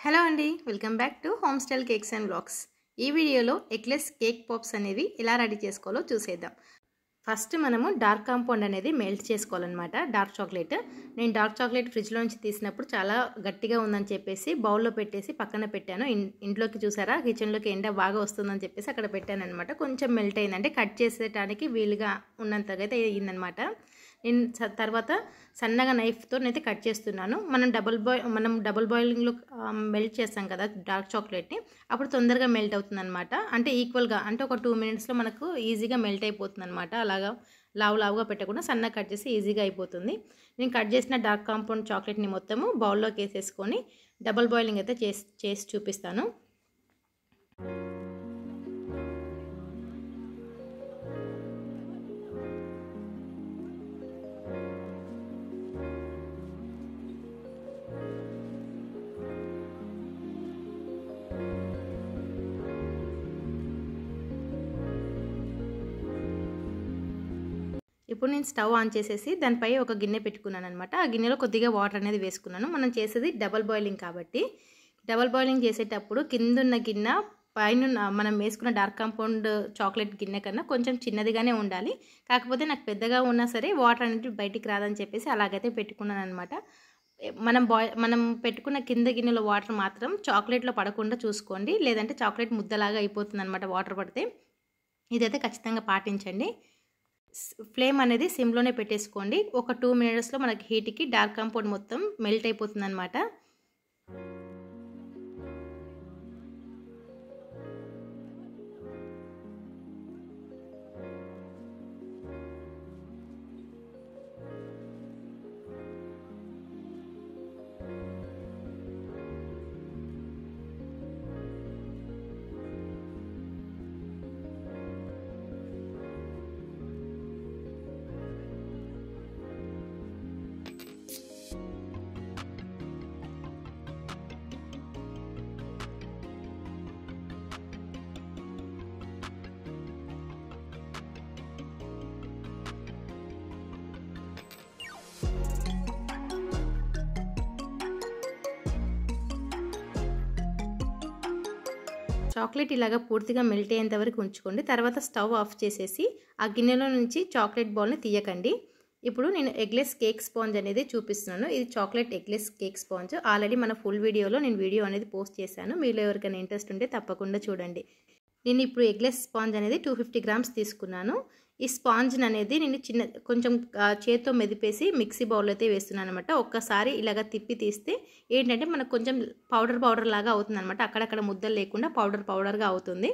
hello అండి welcome back to home style cakes and blogs ఈ వీడియోలో ఎక్లెస్ కేక్ పాప్స్ అనేవి ఎలా రెడీ చేసుకోవాలో చూసేద్దాం ఫస్ట్ మనము డార్క్ కాంపౌండ్ అనేది మెల్ట్ చేసుకోవాలన్నమాట డార్క్ చాక్లెట్ నేను డార్క్ చాక్లెట్ ఫ్రిడ్జ్లో నుంచి తీసినప్పుడు చాలా గట్టిగా ఉందని చెప్పేసి బౌల్లో పెట్టేసి పక్కన పెట్టాను ఇంట్లోకి చూసారా కిచెన్లోకి ఎండ బాగా వస్తుందని చెప్పేసి అక్కడ పెట్టాను అనమాట కొంచెం మెల్ట్ అయిందంటే కట్ చేసేటానికి వీలుగా ఉన్నంతగా అయితే అయ్యిందనమాట నేను తర్వాత సన్నగా నైఫ్తో అయితే కట్ చేస్తున్నాను మనం డబుల్ బాయ్ మనం డబుల్ బాయిలింగ్లో మెల్ట్ చేస్తాం కదా డార్క్ చాక్లెట్ని అప్పుడు తొందరగా మెల్ట్ అవుతుంది అనమాట అంటే ఈక్వల్గా అంటే ఒక టూ మినిట్స్లో మనకు ఈజీగా మెల్ట్ అయిపోతుంది అనమాట అలాగా లావు లావుగా పెట్టకుండా సన్నగా కట్ చేసి ఈజీగా అయిపోతుంది నేను కట్ చేసిన డార్క్ కాంపౌండ్ చాక్లెట్ని మొత్తము బౌల్లోకి వేసేసుకొని డబుల్ బాయిలింగ్ అయితే చేసి చేసి చూపిస్తాను ఇప్పుడు నేను స్టవ్ ఆన్ చేసేసి దానిపై ఒక గిన్నె పెట్టుకున్నాను అనమాట ఆ గిన్నెలో కొద్దిగా వాటర్ అనేది వేసుకున్నాను మనం చేసేది డబల్ బాయిలింగ్ కాబట్టి డబల్ బాయిలింగ్ చేసేటప్పుడు కిందున్న గిన్నె పైన మనం వేసుకున్న డార్క్ కాంపౌండ్ చాక్లెట్ గిన్నె కన్నా కొంచెం చిన్నదిగానే ఉండాలి కాకపోతే నాకు పెద్దగా ఉన్నా సరే వాటర్ అనేది బయటికి రాదని చెప్పేసి అలాగైతే పెట్టుకున్నాను అనమాట మనం బాయ్ మనం పెట్టుకున్న కింద గిన్నెలో వాటర్ మాత్రం చాక్లెట్లో పడకుండా చూసుకోండి లేదంటే చాక్లెట్ ముద్దలాగా అయిపోతుంది అనమాట వాటర్ పడితే ఇదైతే ఖచ్చితంగా పాటించండి ఫ్లేమ్ అనేది సిమ్లోనే పెట్టేసుకోండి ఒక టూ మినిట్స్లో మనకి హీట్కి డార్క్ కాంపౌండ్ మొత్తం మెల్ట్ అయిపోతుంది అనమాట చాక్లెట్ ఇలాగా పూర్తిగా మెల్ట్ అయ్యేంత వరకు ఉంచుకోండి తర్వాత స్టవ్ ఆఫ్ చేసేసి ఆ గిన్నెలో నుంచి చాక్లెట్ బాల్ని తీయకండి ఇప్పుడు నేను ఎగ్లెస్ కేక్ స్పాంజ్ అనేది చూపిస్తున్నాను ఇది chocolate eggless cake sponge already మన ఫుల్ వీడియోలో నేను వీడియో అనేది పోస్ట్ చేశాను మీలో ఎవరికైనా ఇంట్రెస్ట్ ఉంటే తప్పకుండా చూడండి నేను ఇప్పుడు ఎగ్లెస్ స్పాంజ్ అనేది టూ ఫిఫ్టీ గ్రామ్స్ తీసుకున్నాను ఈ స్పాంజ్ అనేది నేను చిన్న కొంచెం చేత్తో మెదిపేసి మిక్సీ బౌల్ అయితే వేస్తున్నాను అనమాట ఒక్కసారి ఇలాగ తిప్పి తీస్తే ఏంటంటే మనకు కొంచెం పౌడర్ పౌడర్ లాగా అవుతుంది అనమాట అక్కడక్కడ ముద్దలు లేకుండా పౌడర్ పౌడర్గా అవుతుంది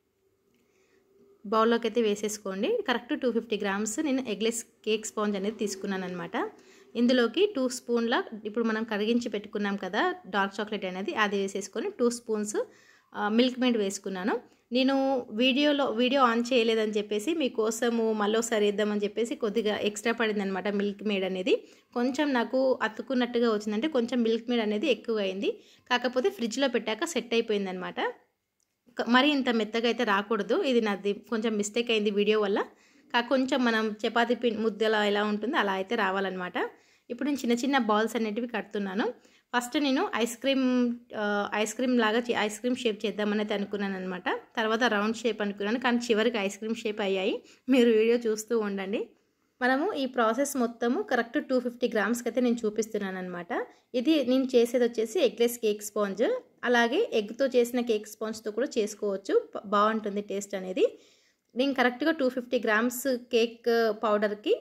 బౌల్లోకి అయితే వేసేసుకోండి కరెక్ట్ టూ ఫిఫ్టీ గ్రామ్స్ నేను ఎగ్లెస్ కేక్ స్పాంజ్ అనేది తీసుకున్నాను అనమాట ఇందులోకి టూ స్పూన్ల ఇప్పుడు మనం కరిగించి పెట్టుకున్నాం కదా డార్క్ చాక్లెట్ అనేది అది వేసేసుకొని టూ స్పూన్స్ మిల్క్ మేడ్ వేసుకున్నాను నేను వీడియోలో వీడియో ఆన్ చేయలేదని చెప్పేసి మీకోసము మళ్ళీసారి వేద్దామని చెప్పేసి కొద్దిగా ఎక్స్ట్రా పడింది అనమాట మిల్క్ మేడ్ అనేది కొంచెం నాకు అతుక్కున్నట్టుగా వచ్చిందంటే కొంచెం మిల్క్ మేడ్ అనేది ఎక్కువ అయింది కాకపోతే ఫ్రిడ్జ్లో పెట్టాక సెట్ అయిపోయింది అనమాట మరి ఇంత మెత్తగా అయితే రాకూడదు ఇది నాది కొంచెం మిస్టేక్ అయింది వీడియో వల్ల కాక కొంచెం మనం చపాతీ పిన్ ముద్దలా ఎలా ఉంటుందో అలా అయితే రావాలన్నమాట ఇప్పుడు నేను చిన్న చిన్న బాల్స్ అనేటివి కడుతున్నాను ఫస్ట్ నేను ఐస్ క్రీమ్ ఐస్ క్రీమ్ లాగా ఐస్ క్రీమ్ షేప్ చేద్దామని అయితే అనుకున్నాను అనమాట తర్వాత రౌండ్ షేప్ అనుకున్నాను కానీ చివరికి ఐస్ క్రీమ్ షేప్ అయ్యాయి మీరు వీడియో చూస్తూ ఉండండి మనము ఈ ప్రాసెస్ మొత్తము కరెక్ట్ టూ ఫిఫ్టీ గ్రామ్స్కి అయితే నేను చూపిస్తున్నాను అనమాట ఇది నేను చేసేది వచ్చేసి ఎగ్లెస్ కేక్ స్పాంజ్ అలాగే ఎగ్తో చేసిన కేక్ స్పాంజ్తో కూడా చేసుకోవచ్చు బాగుంటుంది టేస్ట్ అనేది నేను కరెక్ట్గా టూ ఫిఫ్టీ గ్రామ్స్ కేక్ పౌడర్కి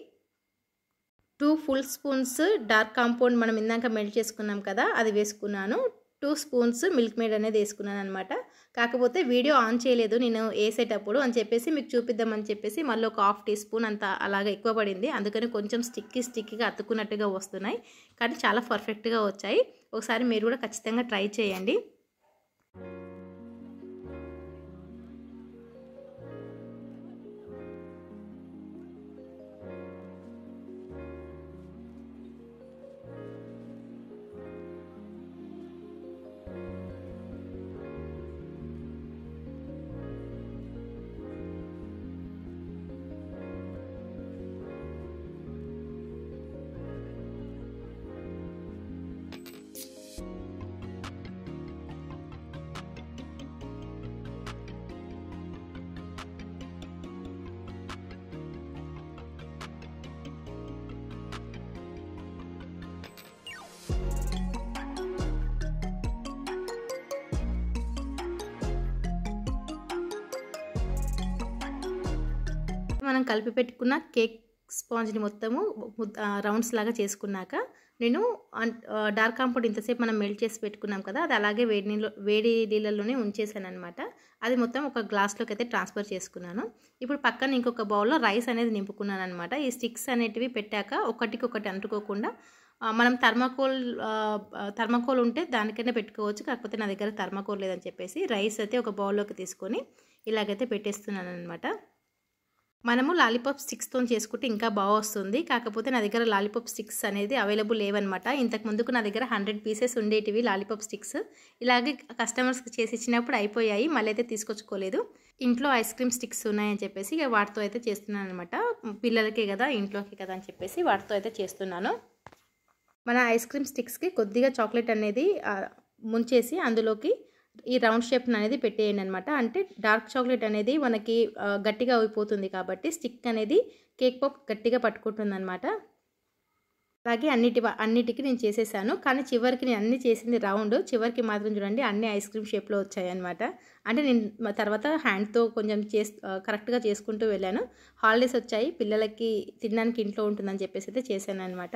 two full spoons dark compound మనం ఇందాక మెల్ట్ చేసుకున్నాం కదా అది వేసుకున్నాను టూ స్పూన్స్ మిల్క్ మేడ్ అనేది వేసుకున్నాను అనమాట కాకపోతే వీడియో ఆన్ చేయలేదు నేను వేసేటప్పుడు అని చెప్పేసి మీకు చూపిద్దామని చెప్పేసి మళ్ళీ ఒక హాఫ్ టీ స్పూన్ అంత అలాగ ఎక్కువ పడింది అందుకని కొంచెం స్టిక్కీ స్టిక్కీగా అతుక్కున్నట్టుగా వస్తున్నాయి కానీ చాలా పర్ఫెక్ట్గా వచ్చాయి ఒకసారి మీరు కూడా ఖచ్చితంగా ట్రై చేయండి మనం కలిపి పెట్టుకున్న కేక్ స్పాంజ్ని మొత్తము రౌండ్స్ లాగా చేసుకున్నాక నేను డార్క్ కాంపౌండ్ ఇంతసేపు మనం మెల్ట్ చేసి పెట్టుకున్నాం కదా అది అలాగే వేడి నీళ్ళు వేడి నీళ్ళలోనే ఉంచేసాను అనమాట అది మొత్తం ఒక గ్లాస్లోకి అయితే ట్రాన్స్ఫర్ చేసుకున్నాను ఇప్పుడు పక్కన ఇంకొక బౌల్లో రైస్ అనేది నింపుకున్నాను అనమాట ఈ స్టిక్స్ అనేటివి పెట్టాక ఒకటికొకటి అంటుకోకుండా మనం థర్మాకోల్ థర్మాకోల్ ఉంటే దానికైనా పెట్టుకోవచ్చు కాకపోతే నా దగ్గర థర్మాకోల్ లేదని చెప్పేసి రైస్ అయితే ఒక బౌల్లోకి తీసుకొని ఇలాగైతే పెట్టేస్తున్నాను అనమాట మనము లాలీపాప్ స్టిక్స్తో చేసుకుంటే ఇంకా బాగా వస్తుంది కాకపోతే నా దగ్గర లాలీపాప్ స్టిక్స్ అనేది అవైలబుల్ లేవన్నమాట ఇంతకు ముందుకు నా దగ్గర హండ్రెడ్ పీసెస్ ఉండేటివి లాలీపాప్ స్టిక్స్ ఇలాగే కస్టమర్స్కి చేసి ఇచ్చినప్పుడు అయిపోయాయి మళ్ళీ అయితే తీసుకొచ్చుకోలేదు ఇంట్లో ఐస్ క్రీమ్ స్టిక్స్ ఉన్నాయని చెప్పేసి ఇక వాటితో అయితే చేస్తున్నాను అనమాట పిల్లలకే కదా ఇంట్లోకి కదా అని చెప్పేసి వాటితో అయితే చేస్తున్నాను మన ఐస్ క్రీమ్ స్టిక్స్కి కొద్దిగా చాక్లెట్ అనేది ముంచేసి అందులోకి ఈ రౌండ్ షేప్ అనేది పెట్టేయండి అనమాట అంటే డార్క్ చాక్లెట్ అనేది మనకి గట్టిగా అయిపోతుంది కాబట్టి స్టిక్ అనేది కేక్ పాప్ గట్టిగా పట్టుకుంటుంది అనమాట అలాగే అన్నిటి అన్నిటికీ నేను చేసేసాను కానీ చివరికి నేను అన్ని చేసింది రౌండ్ చివరికి మాత్రం చూడండి అన్ని ఐస్ క్రీమ్ షేప్లో వచ్చాయన్నమాట అంటే నేను తర్వాత హ్యాండ్తో కొంచెం చేస్ కరెక్ట్గా చేసుకుంటూ వెళ్ళాను హాలిడేస్ వచ్చాయి పిల్లలకి తినడానికి ఇంట్లో ఉంటుందని చెప్పేసి అయితే చేశాను అనమాట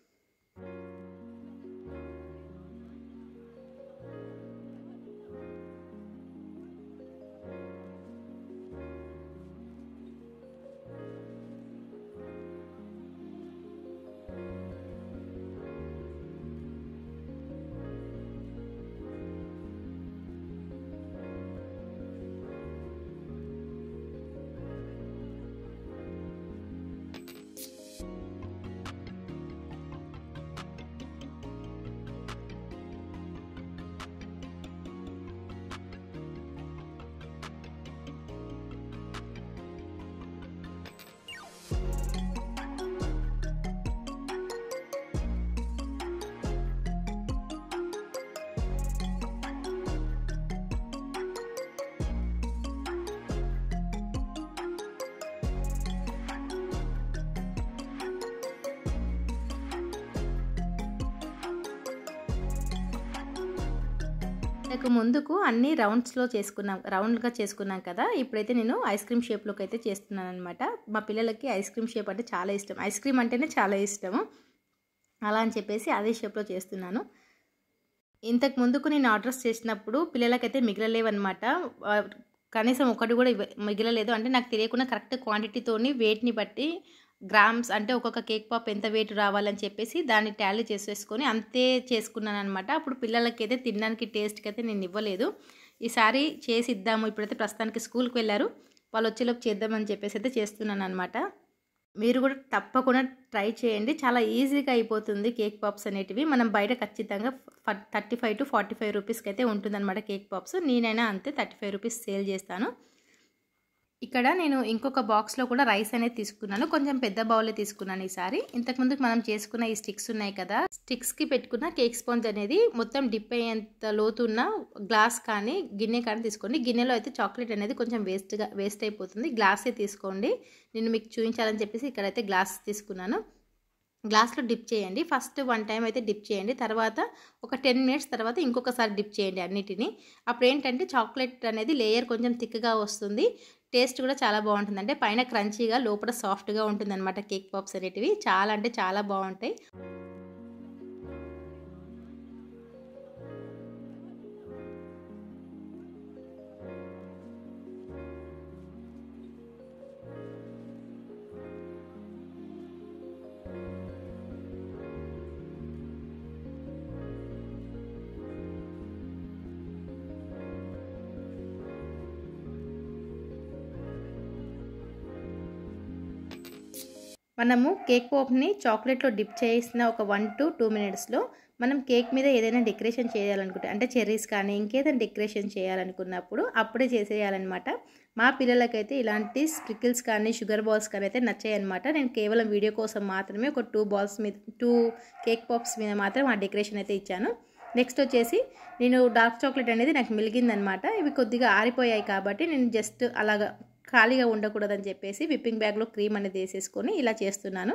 ఇంతకు ముందుకు అన్ని రౌండ్స్లో చేసుకున్నాం రౌండ్గా చేసుకున్నాం కదా ఇప్పుడైతే నేను ఐస్ క్రీమ్ షేప్లోకి అయితే చేస్తున్నాను అనమాట మా పిల్లలకి ఐస్ క్రీమ్ షేప్ అంటే చాలా ఇష్టం ఐస్ క్రీమ్ అంటేనే చాలా ఇష్టము అలా అని చెప్పేసి అదే షేప్లో చేస్తున్నాను ఇంతకు ముందుకు నేను ఆర్డర్స్ చేసినప్పుడు పిల్లలకైతే మిగలలేవన్నమాట కనీసం ఒకటి కూడా మిగలలేదు అంటే నాకు తెలియకుండా కరెక్ట్ క్వాంటిటీతోని వెయిట్ని బట్టి గ్రామ్స్ అంటే ఒక్కొక్క కేక్ పాప్ ఎంత వెయిట్ రావాలని చెప్పేసి దాన్ని టాలీ చేసేసుకొని అంతే చేసుకున్నాను అనమాట అప్పుడు పిల్లలకి అయితే తినడానికి టేస్ట్కి అయితే నేను ఇవ్వలేదు ఈసారి చేసి ఇద్దాము ఇప్పుడైతే ప్రస్తుతానికి స్కూల్కి వెళ్ళారు వాళ్ళు వచ్చేలోపు చేద్దామని చెప్పేసి అయితే చేస్తున్నాను అనమాట మీరు కూడా తప్పకుండా ట్రై చేయండి చాలా ఈజీగా అయిపోతుంది కేక్ పాప్స్ అనేటివి మనం బయట ఖచ్చితంగా thirty five to forty five రూపీస్కి అయితే ఉంటుందన్నమాట కేక్ పాప్స్ నేనైనా అంతే థర్టీ ఫైవ్ రూపీస్ సేల్ చేస్తాను ఇక్కడ నేను ఇంకొక బాక్స్లో కూడా రైస్ అనేది తీసుకున్నాను కొంచెం పెద్ద బౌలే తీసుకున్నాను ఈసారి ఇంతకుముందుకు మనం చేసుకున్న ఈ స్టిక్స్ ఉన్నాయి కదా స్టిక్స్కి పెట్టుకున్న కేక్ స్పాంజ్ అనేది మొత్తం డిప్ అయ్యేంత లోతున్న గ్లాస్ కానీ గిన్నె కానీ తీసుకోండి గిన్నెలో అయితే చాక్లెట్ అనేది కొంచెం వేస్ట్గా వేస్ట్ అయిపోతుంది గ్లాసే తీసుకోండి నేను మీకు చూపించాలని చెప్పేసి ఇక్కడైతే గ్లాస్ తీసుకున్నాను గ్లాస్లో డిప్ చేయండి ఫస్ట్ వన్ టైం అయితే డిప్ చేయండి తర్వాత ఒక టెన్ మినిట్స్ తర్వాత ఇంకొకసారి డిప్ చేయండి అన్నిటిని అప్పుడు ఏంటంటే చాక్లెట్ అనేది లేయర్ కొంచెం థిక్గా వస్తుంది టేస్ట్ కూడా చాలా బాగుంటుంది అంటే పైన క్రంచీగా లోపల సాఫ్ట్గా ఉంటుంది అనమాట కేక్ పాప్స్ అనేటివి చాలా అంటే చాలా బాగుంటాయి మనము కేక్ పాప్ని చాక్లెట్లో డిప్ చేసిన ఒక వన్ టు టూ మినిట్స్లో మనం కేక్ మీద ఏదైనా డెకరేషన్ చేయాలనుకుంటే అంటే చెర్రీస్ కానీ ఇంకేదైనా డెకరేషన్ చేయాలనుకున్నప్పుడు అప్పుడే చేసేయాలన్నమాట మా పిల్లలకైతే ఇలాంటి స్ప్రికిల్స్ కానీ షుగర్ బాల్స్ కానీ అయితే నచ్చాయి అనమాట నేను కేవలం వీడియో కోసం మాత్రమే ఒక టూ బాల్స్ మీద టూ కేక్ పాప్స్ మీద మాత్రం ఆ డెకరేషన్ అయితే ఇచ్చాను నెక్స్ట్ వచ్చేసి నేను డార్క్ చాక్లెట్ అనేది నాకు మిలిగిందనమాట ఇవి కొద్దిగా ఆరిపోయాయి కాబట్టి నేను జస్ట్ అలాగా ఖాళీగా ఉండకూడదని చెప్పేసి విప్పింగ్ బ్యాగ్లో క్రీమ్ అనేది వేసేసుకొని ఇలా చేస్తున్నాను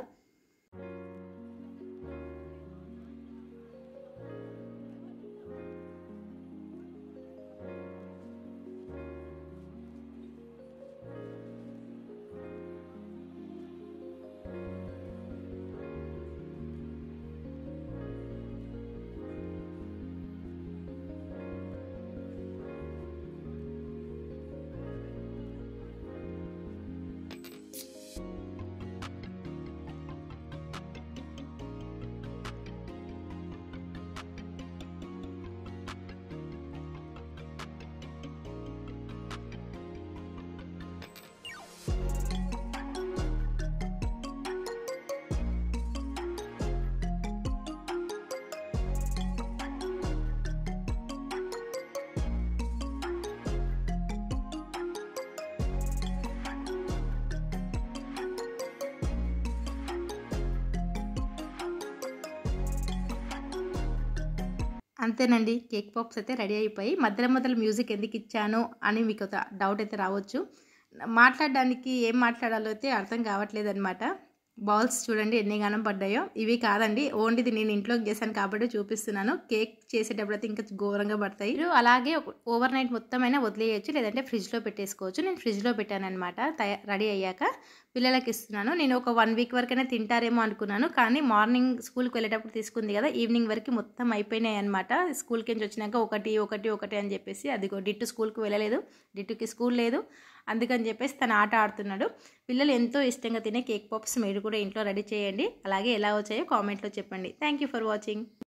అంతేనండి కేక్ పాప్స్ అయితే రెడీ అయిపోయి మధ్యలో మధ్యలో మ్యూజిక్ ఎందుకు ఇచ్చాను అని మీకు ఒక డౌట్ అయితే రావచ్చు మాట్లాడడానికి ఏం మాట్లాడాలో అయితే అర్థం కావట్లేదు అనమాట బాల్స్ చూడండి ఎన్ని గానం పడ్డాయో ఇవి కాదండి ఓన్లీ ఇది నేను ఇంట్లోకి చేశాను కాబట్టి చూపిస్తున్నాను కేక్ చేసేటప్పుడు అయితే ఇంకా ఘోరంగా పడతాయి మీరు అలాగే ఓవర్ నైట్ మొత్తం అయినా వదిలేయచ్చు లేదంటే ఫ్రిడ్జ్లో పెట్టేసుకోవచ్చు నేను ఫ్రిడ్జ్లో పెట్టాను అనమాట తయా రెడీ అయ్యాక పిల్లలకి ఇస్తున్నాను నేను ఒక వన్ వీక్ వరకైనా తింటారేమో అనుకున్నాను కానీ మార్నింగ్ స్కూల్కి వెళ్ళేటప్పుడు తీసుకుంది కదా ఈవినింగ్ వరకు మొత్తం అయిపోయినాయి అనమాట స్కూల్కి నుంచి వచ్చినాక ఒకటి ఒకటి ఒకటి అని చెప్పేసి అదిగో డిట్టు స్కూల్కి వెళ్ళలేదు డిట్టుకి స్కూల్ లేదు అందుకని చెప్పేసి తను ఆట ఆడుతున్నాడు పిల్లలు ఎంతో ఇష్టంగా తినే కేక్ పాప్స్ మీరు కూడా ఇంట్లో రెడీ చేయండి అలాగే ఎలా వచ్చాయో కామెంట్లో చెప్పండి థ్యాంక్ యూ ఫర్ వాచింగ్